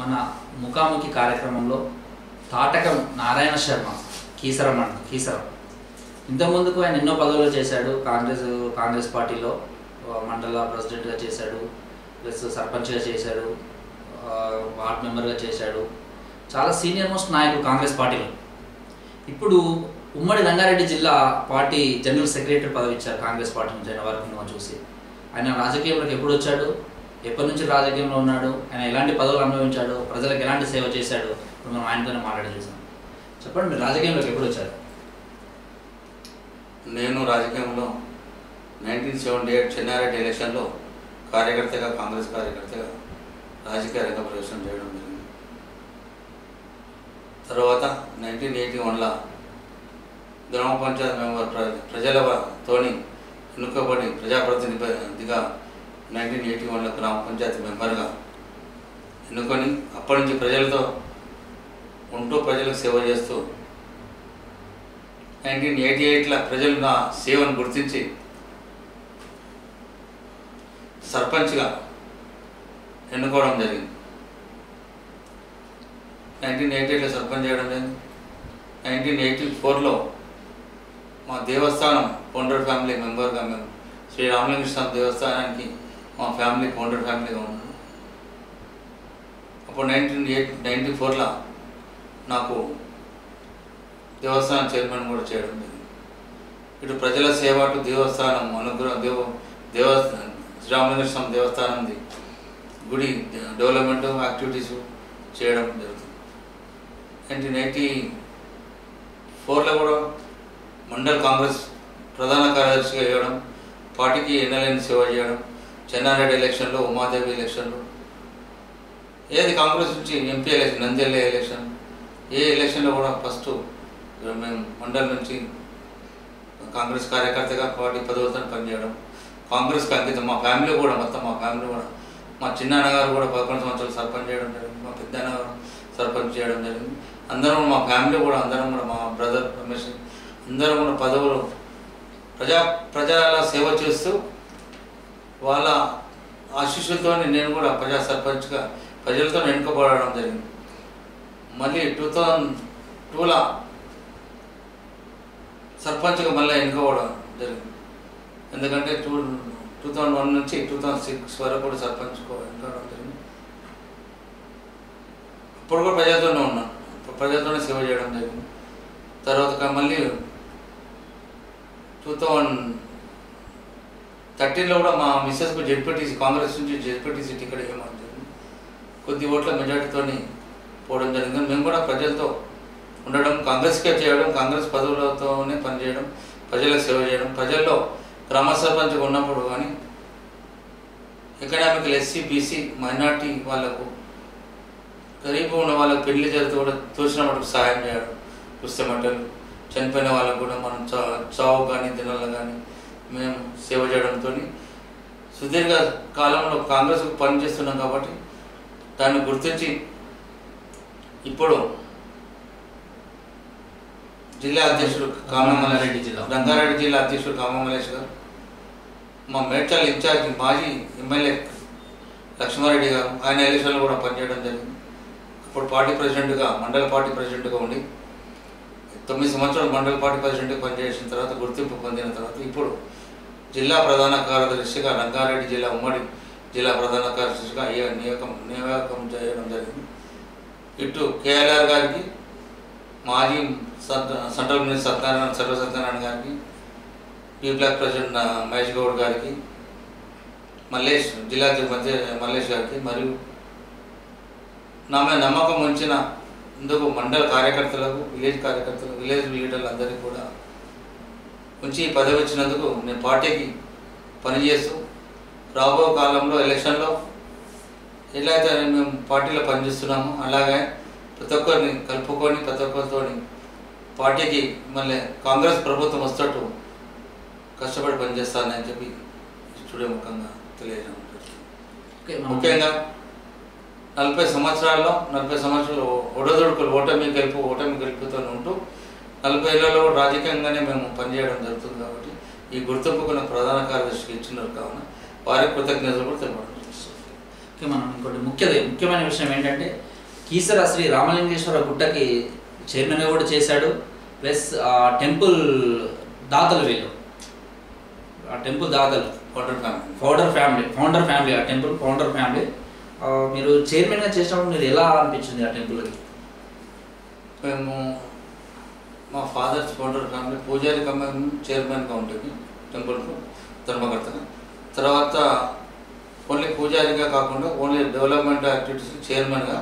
మన ముఖాముఖి కార్యక్రమంలో తాటకం నారాయణ శర్మ కీసరం అంట కీసరం ఇంతకుముందుకు ఆయన ఎన్నో పదవులు చేశాడు కాంగ్రెస్ కాంగ్రెస్ పార్టీలో ఆ, మండల ప్రెసిడెంట్గా చేశాడు ప్లస్ సర్పంచ్గా చేశాడు ఆ, వార్డ్ మెంబర్గా చేశాడు చాలా సీనియర్ మోస్ట్ నాయకుడు కాంగ్రెస్ పార్టీలో ఇప్పుడు ఉమ్మడి రంగారెడ్డి జిల్లా పార్టీ జనరల్ సెక్రటరీ పదవి ఇచ్చారు కాంగ్రెస్ పార్టీ నుంచి ఆయన వరకు మనం చూసి ఆయన రాజకీయంలోకి ఎప్పుడు వచ్చాడు ఎప్పటి నుంచి రాజకీయంలో ఉన్నాడు ఆయన ఎలాంటి పదవులు అనుభవించాడు ప్రజలకు ఎలాంటి సేవ చేశాడు ఇప్పుడు మనం ఆయనతోనే మాట్లాడి చూసాం చెప్పండి మీరు రాజకీయంలోకి ఎప్పుడు వచ్చారు నేను రాజకీయంలో నైన్టీన్ సెవెంటీ ఎయిట్ చెన్నారెడ్డి ఎలక్షన్లో కార్యకర్తగా కాంగ్రెస్ కార్యకర్తగా రాజకీయ రంగ ప్రవేశం చేయడం జరిగింది తర్వాత నైన్టీన్ ఎయిటీ వన్లో గ్రామ పంచాయతీ మెంబర్ ప్ర ప్రజలతోని ఎన్నుకోబడి ప్రజాప్రతినిధిగా నైన్టీన్ ఎయిటీ వన్లో గ్రామ పంచాయతీ మెంబర్గా ఎన్నుకొని అప్పటి నుంచి ప్రజలతో ఉంటూ ప్రజలకు సేవ చేస్తూ నైన్టీన్ ఎయిటీ ఎయిట్లో ప్రజలు నా సేవను గుర్తించి సర్పంచ్గా ఎన్నుకోవడం జరిగింది నైన్టీన్ ఎయిటీ ఎయిట్లో సర్పంచ్ చేయడం జరిగింది నైన్టీన్ ఎయిటీ ఫోర్లో మా దేవస్థానం ఫౌండర్ ఫ్యామిలీ మెంబర్గా మేము శ్రీ రామలింగ స్వామి దేవస్థానానికి మా ఫ్యామిలీ ఫౌండర్ ఫ్యామిలీగా ఉన్నాను అప్పుడు నైన్టీన్ ఎయిట్ నైన్టీ ఫోర్లో నాకు దేవస్థానం చైర్మన్ కూడా చేయడం జరిగింది ఇటు ప్రజల సేవ అటు దేవస్థానం అనుగ్రహం దేవ దేవస్థానం శ్రీరామలింగ స్వామి దేవస్థానంది గుడి డెవలప్మెంట్ యాక్టివిటీస్ చేయడం జరుగుతుంది నైన్టీన్ ఎయిటీ ఫోర్లో కూడా మండల్ కాంగ్రెస్ ప్రధాన కార్యదర్శిగా చేయడం పార్టీకి ఎన్నెలని సేవ చేయడం చెన్నారెడ్డి ఎలక్షన్లో ఉమాదేవి ఎలక్షన్లో ఏది కాంగ్రెస్ నుంచి ఎంపీ ఎలక్షన్ నంద్యాల ఎలక్షన్ ఏ ఎలక్షన్లో కూడా ఫస్ట్ మేము మండల్ నుంచి కాంగ్రెస్ కార్యకర్తగా పార్టీ పదవులతో పనిచేయడం కాంగ్రెస్కి అంకితం మా ఫ్యామిలీ కూడా మొత్తం మా ఫ్యామిలీ కూడా మా చిన్నాన్నగారు కూడా పదకొండు సంవత్సరాలు సర్పంచ్ చేయడం జరిగింది మా పెద్దన్న గారు సర్పంచ్ చేయడం జరిగింది అందరం మా ఫ్యామిలీ కూడా అందరం కూడా మా బ్రదర్ రమేష్ అందరం కూడా పదవులు ప్రజా ప్రజల సేవ చేస్తూ వాళ్ళ ఆశీస్సులతో నేను కూడా ప్రజా సర్పంచ్గా ప్రజలతో ఎన్నుకోబడడం జరిగింది మళ్ళీ టూ థౌజండ్ టూలో సర్పంచ్గా మళ్ళీ ఎన్నుకోవడం జరిగింది ఎందుకంటే టూ టూ థౌజండ్ వన్ నుంచి టూ థౌజండ్ సిక్స్ వరకు కూడా సర్పంచ్ ఎన్నుకోవడం జరిగింది అప్పుడు కూడా ప్రజలతోనే ఉన్నాను ఇప్పుడు ప్రజలతోనే సేవ చేయడం జరిగింది తర్వాత మళ్ళీ టూ థౌజండ్ థర్టీన్లో కూడా మా మిస్సెస్కు జెడ్పీటీసీ కాంగ్రెస్ నుంచి జెడ్పీటీసీ టికెట్ ఇవ్వమని జరిగింది కొద్ది ఓట్ల మెజార్టీతోని పోవడం జరిగింది మేము కూడా ప్రజలతో ఉండడం కాంగ్రెస్కే చేయడం కాంగ్రెస్ పదవులతోనే పనిచేయడం ప్రజలకు సేవ చేయడం ప్రజల్లో గ్రామ సర్పంచ్గా ఉన్నప్పుడు కానీ ఎకనామికల్ ఎస్సీ బీసీ మైనార్టీ వాళ్ళకు గరీబ్ ఉన్న వాళ్ళకి పెళ్లి జరిగితే కూడా తోచిన మటుకు సహాయం చేయడం పుస్తమట్టలు చనిపోయిన వాళ్ళకు కూడా మనం చా చావు కానీ దినాలు కానీ మేము సేవ చేయడంతో సుదీర్ఘ కాలంలో కాంగ్రెస్ పనిచేస్తున్నాం కాబట్టి దాన్ని గుర్తించి ఇప్పుడు జిల్లా అధ్యక్షుడు రంగారెడ్డి జిల్లా. రంగారెడ్డి జిల్లా అధ్యక్షుడు కామమలేష్ గారు మా మేడ్చల్ ఇన్ఛార్జ్ మాజీ ఎమ్మెల్యే లక్ష్మారెడ్డి గారు ఆయన ఎలక్షన్లో కూడా పనిచేయడం జరిగింది అప్పుడు పార్టీ ప్రెసిడెంట్గా మండల పార్టీ ప్రెసిడెంట్గా ఉండి తొమ్మిది సంవత్సరాలు మండల పార్టీ ప్రెసిడెంట్గా పనిచేసిన తర్వాత గుర్తింపు పొందిన తర్వాత ఇప్పుడు జిల్లా ప్రధాన కార్యదర్శిగా రంగారెడ్డి జిల్లా ఉమ్మడి జిల్లా ప్రధాన కార్యదర్శిగా అయ్యే నియామకం నియామకం చేయడం జరిగింది ఇటు కేఎల్ఆర్ గారికి మాజీ సత్- సెంట్రల్ మినిస్టర్ సత్యనారాయణ సర్వ సత్యనారాయణ గారికి పీ బ్లాక్ ప్రెసిడెంట్ నా మహేష్ గౌడ్ గారికి మల్లేష్ జిల్లా మధ్య మల్లేష్ గారికి మరియు నా మీద నమ్మకం ఉంచిన ఇందుకు మండల కార్యకర్తలకు విలేజ్ కార్యకర్తలకు విలేజ్ లీడర్లు అందరికీ కూడా ఉంచి ఈ పదవి ఇచ్చినందుకు నేను పార్టీకి పనిచేస్తూ రాబో కాలంలో ఎలక్షన్లో ఎలా అయితే మేము పార్టీలో పనిచేస్తున్నామో అలాగే ప్రతి ఒక్కరిని కలుపుకొని ప్రతి ఒక్కరితో పార్టీకి మళ్ళీ కాంగ్రెస్ ప్రభుత్వం వస్తట్టు కష్టపడి పనిచేస్తానని చెప్పి స్టూడియో ముఖంగా తెలియజేయడం ఓకే మనం- ముఖ్యంగా నలభై సంవత్సరాల్లో నలభై సంవత్సరాలు ఒడదొడుకులు ఓటమి గెలుపు ఓటమి గెలుపుతో ఉంటూ నలభై ఏళ్ళలో రాజకీయంగానే మేము పనిచేయడం జరుగుతుంది కాబట్టి ఈ గుర్తింపుకు నాకు ప్రధాన కార్యదర్శికి ఇచ్చినారు కావున వారికి కృతజ్ఞతలు కూడా తెలపడం ఓకే మనం ఇంకోటి ముఖ్య ముఖ్యమైన విషయం ఏంటంటే కీసర శ్రీ రామలింగేశ్వర గుట్టకి చైర్మన్గా కూడా చేశాడు ప్లస్ ఆ టెంపుల్ దాతలు వీళ్ళు ఆ టెంపుల్ దాతలు water family founder family founder family ఆ టెంపుల్ ఫౌండర్ ఫ్యామిలీ ఆ, మీరు చైర్మన్గా చేసినప్పుడు మీరు ఎలా అనిపించింది ఆ టెంపుల్కి మేము మా ఫాదర్స్ ఫౌండర్ ఫ్యామిలీ పూజారి కమిటీ చైర్మన్గా ఉంటుంది టెంపుల్కు ధర్మకర్తగా తర్వాత ఓన్లీ పూజారిగా కాకుండా ఓన్లీ డెవలప్మెంట్ యాక్టివిటీస్ చైర్మన్గా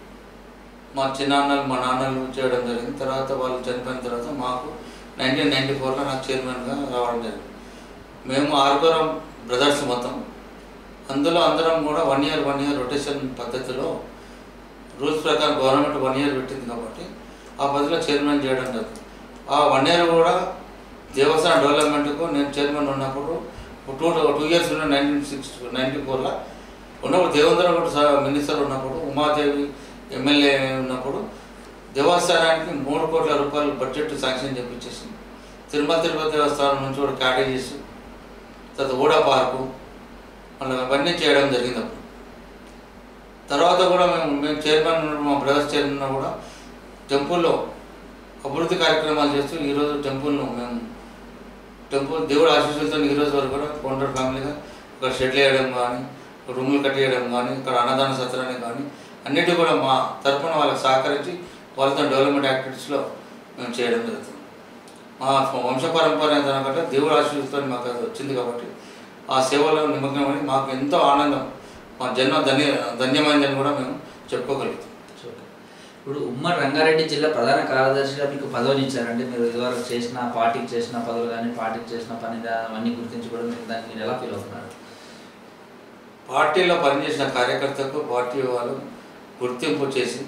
మా చిన్నాన్నలు మా నాన్నలు చేయడం జరిగింది తర్వాత వాళ్ళు చనిపోయిన తర్వాత మాకు నైన్టీన్ నైంటీ ఫోర్లో నాకు చైర్మన్గా రావడం జరిగింది మేము ఆరుగురం బ్రదర్స్ మొత్తం అందులో అందరం కూడా one year one year rotation పద్ధతిలో రూల్స్ ప్రకారం గవర్నమెంట్ వన్ ఇయర్ పెట్టింది కాబట్టి ఆ పద్ధతిలో చైర్మన్ చేయడం జరిగింది ఆ వన్ ఇయర్ కూడా దేవస్థాన డెవలప్మెంట్కు నేను చైర్మన్ ఉన్నప్పుడు టూ టూ ఇయర్స్ ఉన్న నైన్టీన్ సిక్స్టీ నైన్టీ ఫోర్లో ఉన్నప్పుడు దేవేంద్ర కూడా సా- మినిస్టర్ ఉన్నప్పుడు ఉమాదేవి ఎమ్మెల్యే ఉన్నప్పుడు దేవస్థానానికి మూడు కోట్ల రూపాయలు బడ్జెట్ శాంక్షన్ చేపించేసి తిరుమల తిరుపతి దేవస్థానం నుంచి కూడా క్యాటేజెస్ తర్వాత ఊడా పార్కు మళ్ళీ అవన్నీ చేయడం జరిగింది అప్పుడు తర్వాత కూడా మేము మేము చైర్మన్ ఉన్న- మా బ్రదర్స్ చైర్మన్ ఉన్నా కూడా టెంపుల్లో అభివృద్ధి కార్యక్రమాలు చేస్తూ ఈరోజు టెంపుల్ను మేము టెంపుల్ దేవుడు ఆశీస్సులతో ఈరోజు వరకు కూడా ఫౌండర్ ఫ్యామిలీగా ఇక్కడ షెడ్లు వేయడం కానీ రూములు కట్టేయడం కానీ ఇక్కడ అన్నదాన సత్రాన్ని కానీ అన్నిటి కూడా మా తరపున వాళ్ళకి సహకరించి వాళ్ళతో డెవలప్మెంట్ యాక్టివిటీస్లో మేము చేయడం జరుగుతుంది మా వంశ పరంపర ఏంటంటే దేవుడు ఆశీస్సులతో మాకు అది వచ్చింది కాబట్టి ఆ సేవలో నిమగ్నమని మాకు ఎంతో ఆనందం మా జన్మ ధన్య ధన్యమైందని కూడా మేము చెప్పుకోగలుగుతాం ఇప్పుడు ఉమ్మడి రంగారెడ్డి జిల్లా ప్రధాన కార్యదర్శిగా మీకు పదవిని ఇచ్చారంటే మీరు ఇదివరకు చేసిన పార్టీకి చేసిన పదవులు కానీ పార్టీకి చేసిన పని దా- అవన్నీ గుర్తించి కూడా మీరు దాన్ని మీరు ఎలా ఫీల్ అవుతున్నారు పార్టీలో పనిచేసిన కార్యకర్తకు పార్టీ వాళ్ళు గుర్తింపు చేసి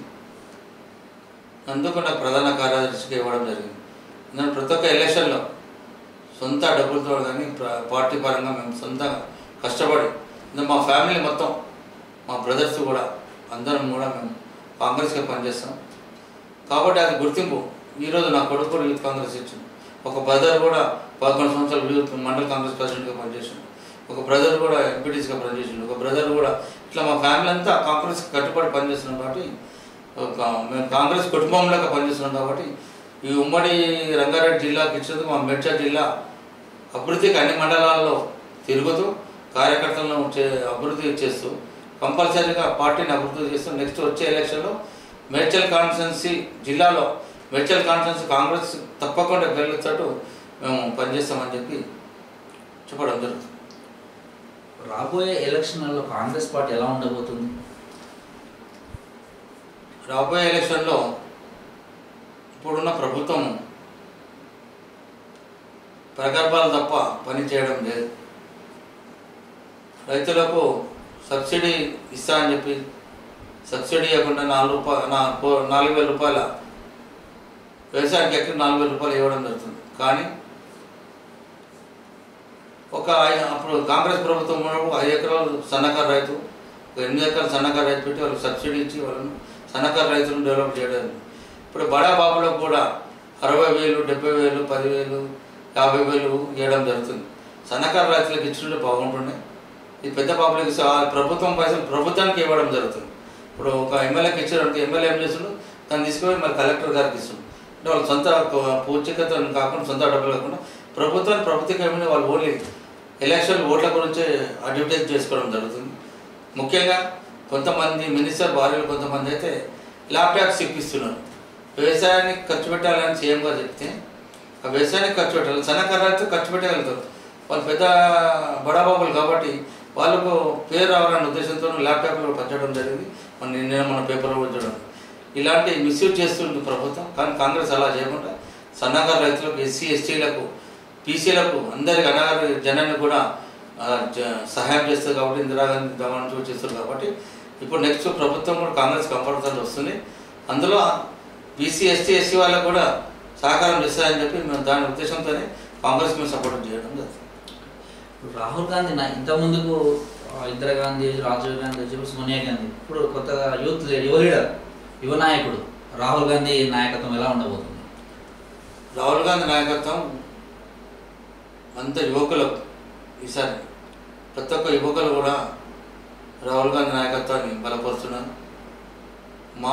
అందుకు నాకు ప్రధాన కార్యదర్శిగా ఇవ్వడం జరిగింది నేను ప్రతి ఒక్క ఎలక్షన్లో సొంత డబ్బులతో కానీ ప్ర- పార్టీ పరంగా మేము సొంతంగా కష్టపడి ఇంకా మా ఫ్యామిలీ మొత్తం మా బ్రదర్స్ కూడా అందరం కూడా మేము కాంగ్రెస్గా పనిచేస్తాం కాబట్టి అది గుర్తింపు ఈరోజు నా కొడుకు కూడా యూత్ కాంగ్రెస్ ఇచ్చింది ఒక బ్రదర్ కూడా పదకొండు సంవత్సరాలు యూత్ మండల కాంగ్రెస్ ప్రెసిడెంట్గా పనిచేసిండు ఒక బ్రదర్ కూడా ఎంపీటీస్గా పనిచేసిండు ఒక బ్రదర్ కూడా ఇట్లా మా ఫ్యామిలీ అంతా కాంగ్రెస్ కట్టుబడి పనిచేస్తున్నాం కాబట్టి ఒక మేము కాంగ్రెస్ కుటుంబంలోకి పనిచేస్తున్నాం కాబట్టి ఈ ఉమ్మడి రంగారెడ్డి జిల్లాకి ఇచ్చినందుకు మా మేడ్చల్ జిల్లా అభివృద్ధికి అన్ని మండలాల్లో తిరుగుతూ కార్యకర్తలను చే అభివృద్ధి చేస్తూ కంపల్సరీగా పార్టీని అభివృద్ధి చేస్తూ నెక్స్ట్ వచ్చే ఎలక్షన్లో మేడ్చల్ కాన్స్టిట్యున్సీ జిల్లాలో మేడ్చల్ కాన్స్టిట్యున్సీ కాంగ్రెస్ తప్పకుండా గెలిచేటట్టు మేము పనిచేస్తామని చెప్పి చెప్పడం జరుగుతుంది రాబోయే ఎలక్షన్లలో కాంగ్రెస్ పార్టీ ఎలా ఉండబోతుంది రాబోయే ఎలక్షన్లో ఇప్పుడున్న ప్రభుత్వం ప్రగల్భాలు తప్ప పని చేయడం లేదు రైతులకు సబ్సిడీ ఇస్తా అని చెప్పి సబ్సిడీ ఇవ్వకుండా నాలుగు రూపాయలు నాలుగు వేల రూపాయల వ్యవసాయానికి ఎక్కడ నాలుగు వేల రూపాయలు ఇవ్వడం జరుగుతుంది కానీ ఒక ఐ- అప్పుడు కాంగ్రెస్ ప్రభుత్వం ఉన్నప్పుడు ఐదు ఎకరాలు సన్నకారు రైతు ఒక ఎనిమిది ఎకరాలు సన్నకారు రైతు పెట్టి వాళ్ళకి సబ్సిడీ ఇచ్చి వాళ్ళను సన్నకారు రైతులను డెవలప్ చేయడం ఇప్పుడు బడా బాబులకు కూడా అరవై వేలు డెబ్బై వేలు పదివేలు యాభై వేలు ఇవ్వడం జరుగుతుంది సన్నకారు రైతులకు ఇచ్చుంటే బాగుంటుండే ఈ పెద్ద బాబులకు ఇస్తే ఆ ప్రభుత్వం పైసలు ప్రభుత్వానికి ఇవ్వడం జరుగుతుంది ఇప్పుడు ఒక ఎమ్మెల్యేకి ఇచ్చారంటే ఎమ్మెల్యే ఏం చేస్తుండు దాన్ని తీసుకొని మరి కలెక్టర్ గారికి ఇస్తుండు అంటే వాళ్ళ సొంత పూచికతో కాకుండా సొంత డబ్బులు కాకుండా ప్రభుత్వాన్ని ప్రభుత్వం ఏమైనా వాళ్ళు ఓన్లీ ఎలక్షన్ ఓట్ల గురించి అడ్వర్టైజ్ చేసుకోవడం జరుగుతుంది ముఖ్యంగా కొంతమంది మినిస్టర్ భార్యలు కొంతమంది అయితే ల్యాప్టాప్స్ ఇప్పిస్తున్నారు వ్యవసాయానికి ఖర్చు పెట్టాలని సీఎం గారు చెప్తే ఆ వ్యవసాయానికి ఖర్చు పెట్టాలి సన్నకారు రైతు ఖర్చు పెట్టగలుగుతారు వాళ్ళు పెద్ద బడాబాబులు కాబట్టి వాళ్ళకు పేరు రావాలనే ఉద్దేశంతో ల్యాప్టాప్లు పంచడం జరిగింది మన నిన్న మన పేపర్లో కూడా చూడండి ఇలాంటి మిస్యూజ్ చేస్తుంది ప్రభుత్వం కానీ కాంగ్రెస్ అలా చేయకుండా సన్నకారు రైతులకు ఎస్సీ ఎస్టీలకు పీసీలకు అందరికి అనాగరి జనాన్ని కూడా ఆ, జ- సహాయం చేస్తుంది కాబట్టి ఇందిరాగాంధీ గవర్నమెంట్ చేస్తుంది కాబట్టి ఇప్పుడు నెక్స్ట్ ప్రభుత్వం కూడా కాంగ్రెస్ కంపల్సరీ వస్తుంది అందులో బీసీ ఎస్టీ ఎస్సీ వాళ్ళకు కూడా సహకారం చేస్తారని చెప్పి మేము దాని ఉద్దేశంతోనే కాంగ్రెస్ మేము సపోర్ట్ చేయడం జరుగుతుంది ఇప్పుడు రాహుల్ గాంధీ నా ఇంత ముందుకు ఆ, ఇందిరాగాంధీ రాజీవ్ గాంధీ వచ్చి సోనియా గాంధీ ఇప్పుడు కొత్తగా యూత్ లీ- యువ లీడర్ యువ నాయకుడు రాహుల్ గాంధీ నాయకత్వం ఎలా ఉండబోతుంది రాహుల్ గాంధీ నాయకత్వం అంత యువకులకు ఈసారి ప్రతి ఒక్క యువకులు కూడా రాహుల్ గాంధీ నాయకత్వాన్ని బలపరుస్తున్నారు మా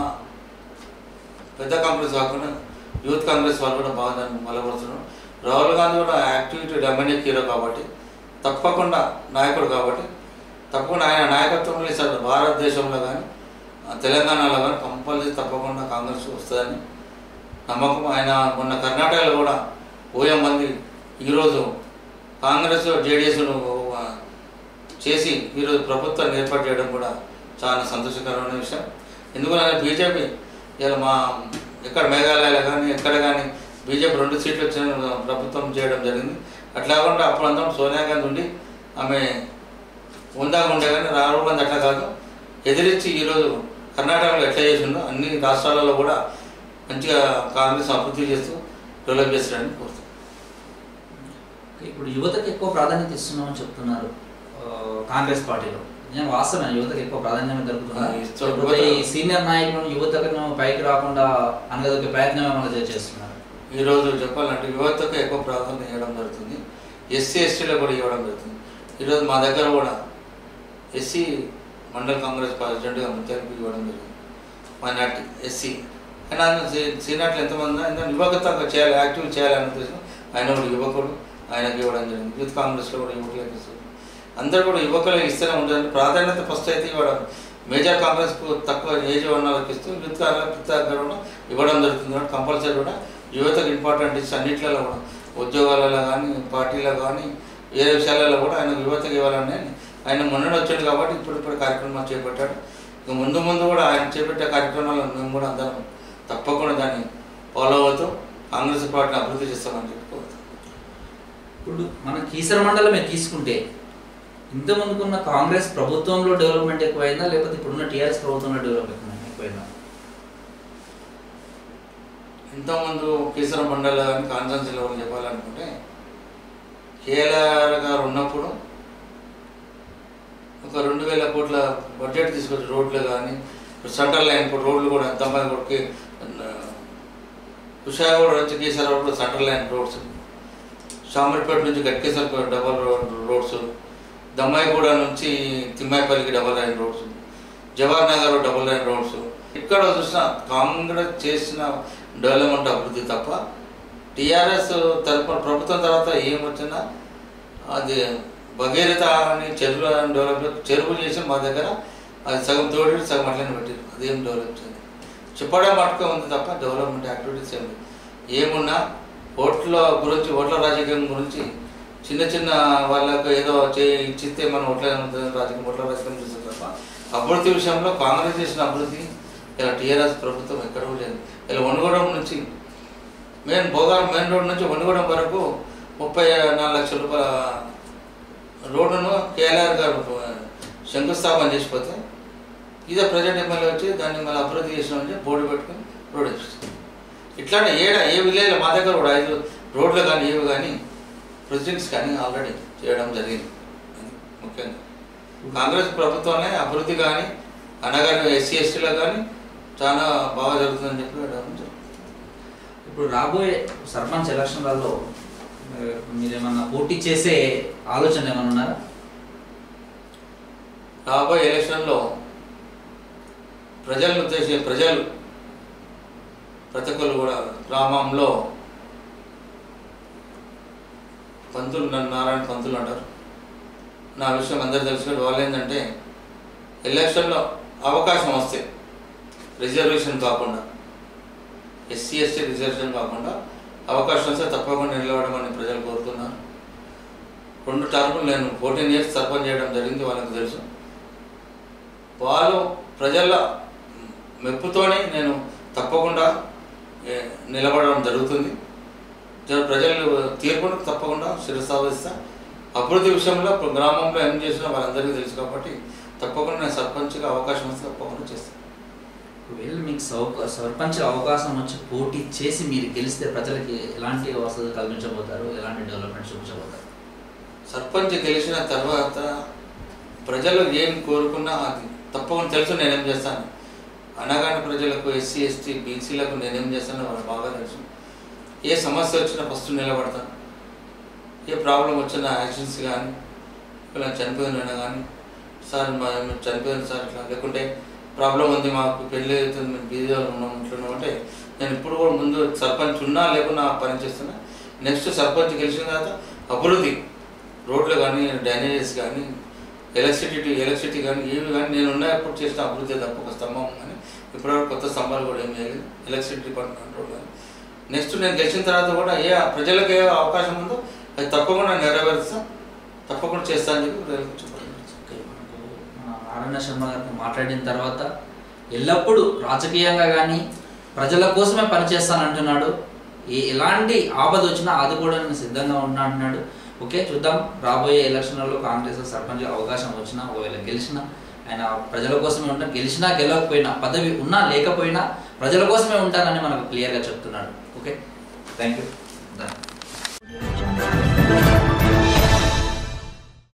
పెద్ద కాంగ్రెస్ కాకుండా యూత్ కాంగ్రెస్ వాళ్ళు కూడా బాగా దాన్ని బలపడుతున్నారు రాహుల్ గాంధీ కూడా యాక్టివిటీ డొమినిక్ హీరో కాబట్టి తప్పకుండా నాయకుడు కాబట్టి తప్పకుండా ఆయన నాయకత్వంలో ఈసారి భారతదేశంలో కానీ తెలంగాణలో కానీ కంపల్సరీ తప్పకుండా కాంగ్రెస్ వస్తుందని నమ్మకం ఆయన మొన్న కర్ణాటకలో కూడా ఓఎం మంది ఈరోజు కాంగ్రెస్ జేడిఎస్ను చేసి ఈరోజు ప్రభుత్వాన్ని ఏర్పాటు చేయడం కూడా చాలా సంతోషకరమైన విషయం ఎందుకంటే బీజేపీ ఇలా మా ఎక్కడ మేఘాలయలో కానీ ఎక్కడ కానీ బీజేపీ రెండు సీట్లు వచ్చిన ప్రభుత్వం చేయడం జరిగింది అట్లా కాకుండా అప్పుడంతా సోనియా గాంధీ ఉండి ఆమె ఉందాగా ఉండే కానీ రాహుల్ గాంధీ అట్లా కాదు ఎదిరించి ఈరోజు కర్ణాటకలో ఎట్లా చేసిండో అన్ని రాష్ట్రాలలో కూడా మంచిగా కాంగ్రెస్ అభివృద్ధి చేస్తూ డెవలప్ చేస్తారని కోరుతున్నాను ఇప్పుడు యువతకు ఎక్కువ ప్రాధాన్యత ఇస్తున్నామని చెప్తున్నారు ఆ, కాంగ్రెస్ పార్టీలో నేను వాస్తవం యువతకు ఎక్కువ ప్రాధాన్యం దొరుకుతుంది ఆ, ఇస్తాం. లేకపోతే ఈ యువత- సీనియర్ నాయకులను యువతను పైకి రాకుండా అనగదొక్కే ప్రయత్నం ఏమైనా చే- చేస్తున్నారు ఈరోజు చెప్పాలంటే యువతకు ఎక్కువ ప్రాధాన్యత ఇవ్వడం జరుగుతుంది ఎస్సీ ఎస్టీలో కూడా ఇవ్వడం జరుగుతుంది ఈరోజు మా దగ్గర కూడా ఎస్సీ మండల కాంగ్రెస్ ప్రెసిడెంట్గా ముత్యాలకు ఇవ్వడం జరిగింది మైనార్టీ ఎస్సీ ఆయన సీనియర్లు ఎంతమంది ఆయన యువకత చేయాలి యాక్టివ్ చేయాలని ఉద్దేశం ఆయన కూడా యువకుడు ఆయనకి ఇవ్వడం జరిగింది యూత్ కాంగ్రెస్లో కూడా యువకులకు ఇస్తారు అందరూ కూడా యువకులకు ఇస్తూనే ఉంటుంది ప్రాధాన్యత ఫస్ట్ అయితే ఇవ్వడం మేజర్ కాంగ్రెస్కు తక్కువ ఏజ్ ఉన్న వాళ్ళకి ఇస్తూ యూత్ కాంగ్రెస్ కూడా ఇవ్వడం జరుగుతుంది కాబట్టి కంపల్సరీ కూడా యువతకు ఇంపార్టెంట్ ఇచ్చి అన్నిట్లలో కూడా ఉద్యోగాలలో కానీ పార్టీలో కానీ వేరే విషయాలలో కూడా ఆయన యువతకు ఇవ్వాలని ఆయన మొన్న వచ్చాడు కాబట్టి ఇప్పుడు ఇప్పుడు కార్యక్రమాలు చేపట్టాడు ఇక ముందు ముందు కూడా ఆయన చేపట్టే కార్యక్రమాలను మేము కూడా అందరం తప్పకుండా దాన్ని ఫాలో అవుతూ కాంగ్రెస్ పార్టీని అభివృద్ధి చేస్తామని చెప్పుకోవచ్చు ఇప్పుడు మన కీసర మండలమే తీసుకుంటే ఇంత ముందుకున్న కాంగ్రెస్ ప్రభుత్వంలో డెవలప్మెంట్ ఎక్కువైందా లేకపోతే ఇప్పుడున్న టీఆర్ఎస్ ప్రభుత్వంలో డెవలప్మెంట్ ఎక్కువైందా ఇంతకుముందు కేసర మండల కాన్సెన్స్ లెవెల్ చెప్పాలనుకుంటే కేఎల్ఆర్ గారు ఉన్నప్పుడు ఒక రెండు వేల కోట్ల బడ్జెట్ తీసుకొచ్చి రోడ్లు కానీ సెంట్రల్ లైన్ ఇప్పుడు రోడ్లు కూడా దమ్మాయి కొడుకు కుషాగూడ నుంచి కేసర రోడ్లు సెంట్రల్ లైన్ రోడ్స్ షామర్పేట నుంచి Ghatkesar double road roads Dammaiguda నుంచి తిమ్మాయిపల్లికి double line roads Jawahar Nagar double line roads ఇక్కడ చూసిన కాంగ్రెస్ చేసిన డెవలప్మెంట్ అభివృద్ధి తప్ప టీఆర్ఎస్ తరపున ప్రభుత్వం తర్వాత ఏం వచ్చినా అది భగీరథ అని చెరువులు డెవలప్ చెరువు చేసి మా దగ్గర అది సగం తోడి సగం అట్లనే పెట్టారు అదేం డెవలప్ చేయలేదు చెప్పడం మటుకే ఉంది తప్ప డెవలప్మెంట్ యాక్టివిటీస్ ఏమి ఏమున్నా ఓట్ల గురించి ఓట్ల రాజకీయం గురించి చిన్న చిన్న వాళ్ళకు ఏదో చే ఇచ్చితే మనం ఓట్ల రాజకీయం ఓట్ల రాజకీయం చేస్తుంది తప్ప అభివృద్ధి విషయంలో కాంగ్రెస్ చేసిన అభివృద్ధి ఇలా టీఆర్ఎస్ ప్రభుత్వం ఎక్కడ కూడా లేదు ఇలా వనగూడెం నుంచి మెయిన్ భోగారం మెయిన్ రోడ్ నుంచి వనగూడెం వరకు ముప్పై నాలుగు లక్షల రూపాయల రోడ్డును కేఎల్ఆర్ గారు శంకుస్థాపన చేసిపోతే ఇదే ప్రజెంట్ ఎమ్మెల్యే వచ్చి దాన్ని మళ్ళీ అభివృద్ధి చేసినామంటే బోర్డు పెట్టుకుని రోడ్ వేపిస్తాం ఇట్లానే ఏడ ఏ విలేజ్లో మా దగ్గర కూడా ఐదు రోడ్లు కానీ ఏవి కానీ ప్రెసిడెంట్స్ కానీ ఆల్రెడీ చేయడం జరిగింది అది ముఖ్యంగా కాంగ్రెస్ ప్రభుత్వంలో అభివృద్ధి కానీ అనగానే ఎస్సీ ఎస్టీలో కానీ చాలా బాగా జరుగుతుందని చెప్పి వెళ్ళడం జరుగుతుంది ఇప్పుడు రాబోయే సర్పంచ్ ఎలక్షన్లలో ఆ, మీరేమన్నా పోటీ చేసే ఆలోచన ఏమన్నా ఉన్నారా రాబోయే ఎలక్షన్లో ప్రజలను ఉద్దేశించి ప్రజలు ప్రతి ఒక్కరు కూడా గ్రామంలో పంతులు నన్ను నారాయణ పంతులు అంటారు నా విషయం అందరు తెలుసుకుని వాళ్ళు ఏంటంటే ఎలక్షన్లో అవకాశం వస్తే రిజర్వేషన్ కాకుండా ఎస్సీ ఎస్టీ రిజర్వేషన్ కాకుండా అవకాశం వస్తే తప్పకుండా నిలబడమని ప్రజలు కోరుతున్నారు రెండు టర్ములు నేను ఫోర్టీన్ ఇయర్స్ సర్పంచ్ చేయడం జరిగింది వాళ్ళకి తెలుసు వాళ్ళు ప్రజల మెప్పుతోనే నేను తప్పకుండా ఏ, నిలబడడం జరుగుతుంది జర ప్రజలు తీర్పును తప్పకుండా శిరసావహిస్తా అభివృద్ధి విషయంలో ఇప్పుడు గ్రామంలో ఏం చేసినా వాళ్ళందరికీ తెలుసు కాబట్టి తప్పకుండా నేను సర్పంచ్గా అవకాశం వస్తే తప్పకుండా చేస్తాను ఒకవేళ మీకు సౌక సర్పంచ్ అవకాశం వచ్చి పోటీ చేసి మీరు గెలిస్తే ప్రజలకి ఎలాంటి వసతులు కల్పించబోతారు ఎలాంటి డెవలప్మెంట్ చూపించబోతారు సర్పంచ్ గెలిచిన తర్వాత ప్రజలు ఏం కోరుకున్నా అది తప్పకుండా తెలుసు నేనేం చేస్తాను అనగానే ప్రజలకు ఎస్సీ ఎస్టీ బీసీలకు నేనేం చేస్తానో వాళ్ళకి బాగా తెలుసు ఏ సమస్య వచ్చినా ఫస్ట్ నిలబడతాను ఏ ప్రాబ్లం వచ్చినా యాక్షన్స్ కానీ ఇలా చనిపోయినా కానీ సార్ మా మేము చనిపోయాను సార్ ఇట్లా లేకుంటే ప్రాబ్లం ఉంది మాకు పెళ్ళి అవుతుంది మేము బీదీలో ఉన్నాం ఉంటున్నాం అంటే నేను ఇప్పుడు కూడా ముందు సర్పంచ్ ఉన్నా లేకున్నా పని చేస్తున్నా నెక్స్ట్ సర్పంచ్ గెలిచిన తర్వాత అభివృద్ధి రోడ్లు కానీ డ్రైనేజెస్ కానీ ఎలక్ట్రిసిటీ ఎలక్ట్రిసిటీ కానీ ఏవి కానీ నేను ఉన్నప్పుడు చేసిన అభివృద్ధి తప్ప ఒక స్తంభం కానీ ఇప్పటివరకు కొత్త స్తంభాలు కూడా ఏం చేయలేదు ఎలక్ట్రిసిటీ డిపార్ట్మెంట్ రోడ్ కానీ నెక్స్ట్ నేను గెలిచిన తర్వాత కూడా ఏ ప్రజలకు ఏ అవకాశం ఉందో అది తప్పకుండా నెరవేరుస్తా తప్పకుండా చేస్తా అని చెప్పి ప్రజలకు చెప్పాలి ఓకే, మనకు మన నారాయణ శర్మ గారితో మాట్లాడిన తర్వాత ఎల్లప్పుడూ రాజకీయంగా కానీ ప్రజల కోసమే పనిచేస్తానంటున్నాడు ఏ ఎలాంటి ఆపద వచ్చినా ఆదుకోవడానికి సిద్ధంగా ఉన్నా అంటున్నాడు ఓకే చూద్దాం రాబోయే ఎలక్షన్లలో కాంగ్రెస్ సర్పంచ్ అవకాశం వచ్చినా ఒకవేళ గెలిచినా ఆయన ప్రజల కోసమే ఉంటాను గెలిచినా గెలవకపోయినా పదవి ఉన్నా లేకపోయినా ప్రజల కోసమే ఉంటానని మనకు క్లియర్గా చెప్తున్నాడు ఓకే థ్యాంక్ యూ